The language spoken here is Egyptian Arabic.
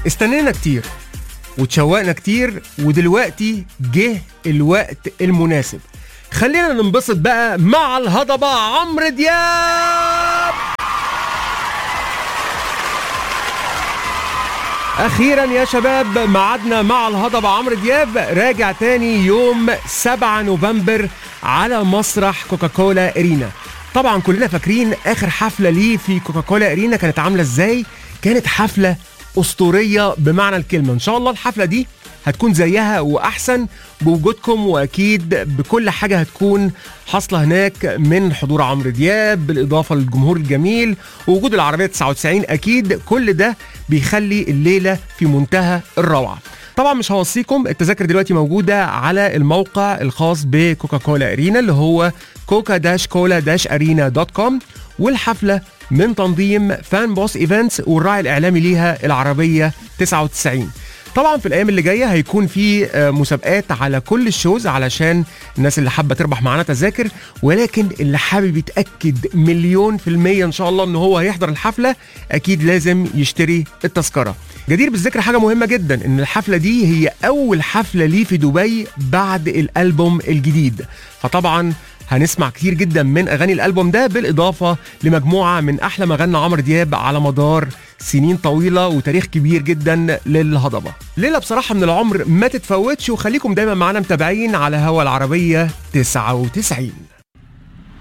استنينا كتير وتشوقنا كتير ودلوقتي جه الوقت المناسب خلينا ننبسط بقى مع الهضبة عمرو دياب اخيرا يا شباب ميعادنا مع الهضبة عمرو دياب راجع تاني يوم 7 نوفمبر على مسرح كوكاكولا ارينا طبعا كلنا فاكرين اخر حفله ليه في كوكاكولا ارينا كانت عامله ازاي كانت حفله اسطوريه بمعنى الكلمه ان شاء الله الحفله دي هتكون زيها واحسن بوجودكم واكيد بكل حاجه هتكون حاصله هناك من حضور عمرو دياب بالاضافه للجمهور الجميل ووجود العربيه 99 اكيد كل ده بيخلي الليله في منتهى الروعه طبعا مش هوصيكم التذاكر دلوقتي موجوده على الموقع الخاص بكوكاكولا ارينا اللي هو كوكا داش كولا داش ارينا دوت كوم والحفله من تنظيم فان بوس ايفنتس والراعي الاعلامي ليها العربيه 99 طبعا في الايام اللي جايه هيكون في آه، مسابقات على كل الشوز علشان الناس اللي حابه تربح معانا تذاكر ولكن اللي حابب يتاكد مليون في الميه ان شاء الله ان هو هيحضر الحفله اكيد لازم يشتري التذكره جدير بالذكر حاجه مهمه جدا ان الحفله دي هي اول حفله ليه في دبي بعد الالبوم الجديد فطبعا هنسمع كتير جدا من اغاني الالبوم ده بالاضافه لمجموعه من احلى ما غنى عمرو دياب على مدار سنين طويله وتاريخ كبير جدا للهضبه ليله بصراحه من العمر ما تتفوتش وخليكم دايما معانا متابعين على هوا العربيه 99